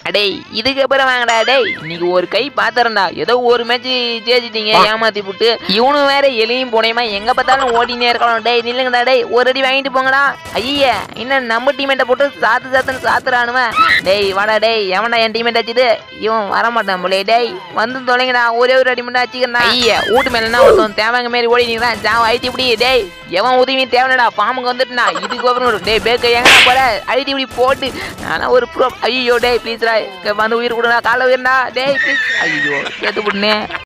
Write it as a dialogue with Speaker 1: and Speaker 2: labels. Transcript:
Speaker 1: அடேய் இதுக்கப்புறம் வாங்கடா டேய் இன்னைக்கு ஒரு கை பாத்துறேன்டா ஏதோ ஒரு மேட்ச் ஜெயிச்சிட்டீங்க ஏமாத்தி புட்டு இவனும் வேற எலியும் போனேமா எங்க பார்த்தாலும் ஓடினே இருக்கலாம் டேய் நில்லுங்கடா டேய் ஒரு அடி வாங்கிட்டு போங்கடா ஐய இன்னும் நம்ம டீமேட்டை போட்டு சாத்து சாத்துன்னு சாத்துறானுவன் டேய் வாடா டேய் எவன்டா என் டீமேட் அடிச்சுது இவன் வரமாட்டான் போலே டேய் வந்து தொலைங்கடா ஒரே ஒரு அடி மட்டும் அடிச்சுக்கிறா ஐய வீட்டு மேலனா ஒருத்தன் தேவாங்க மாரி ஓடி நிற்கிறான் ஜாவ அழித்தி இப்படி டேய் எவன் உதவி தேவைடா பாம்புக்கு வந்துட்டுனா இதுக்கு அப்புறம் டேய் பேக்க எங்கடா போற அழித்தி இப்படி போட்டு ஆனா ஒரு ப்ரோ ஐயோ டேய் ப்ளீஸ்டா வந்து உயிர் கொடுடா காலை உயிர்டா டேய் ப்ளீஸ் ஐயோ சேர்த்து விட்டுனே